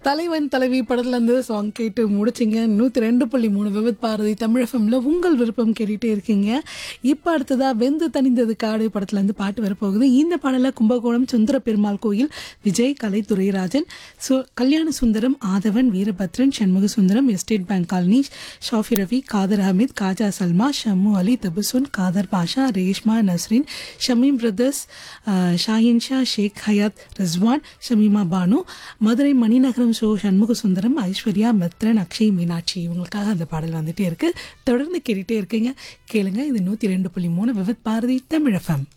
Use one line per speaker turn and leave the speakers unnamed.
தலைவன் தலைவி படத்துல இருந்து சாங் கேட்டு முடிச்சிங்க நூற்றி ரெண்டு புள்ளி மூணு விபத் பாரதி தமிழகம்ல உங்கள் விருப்பம் கேட்டுட்டே இருக்கீங்க இப்போ அடுத்ததா வெந்து தணிந்தது காடு படத்துல இருந்து பாட்டு வரப்போகுது இந்த பாடல கும்பகோணம் சுந்தர பெருமாள் கோயில் Vijay Kalaithurairajan Su Kalyana Sundaram Aadhavan Veerabhadran Shanmuga Sundaram estate bank colony Shafi Ravi Kadar Ahmed Khaja Salma Shammu Ali Tabassum Kadar Basha Reshma Nasrin Shamim brothers அஹ், ஷாஹின் ஷா ஷேக் ஹயாத் ரிஸ்வான் ஷமீமா பானு மதுரை மணிநகரம் ஷோ சண்முக சுந்தரம் ஐஸ்வர்யா மித்ரன் அக்ஷய் மீனாட்சி இவங்களுக்காக அந்த பாடல் வந்துட்டே இருக்கு தொடர்ந்து கேட்டுட்டே இருக்கீங்க கேளுங்க இது நூற்றி ரெண்டு புள்ளி மூணு விவத் பாரதி தமிழ் எஃப்எம்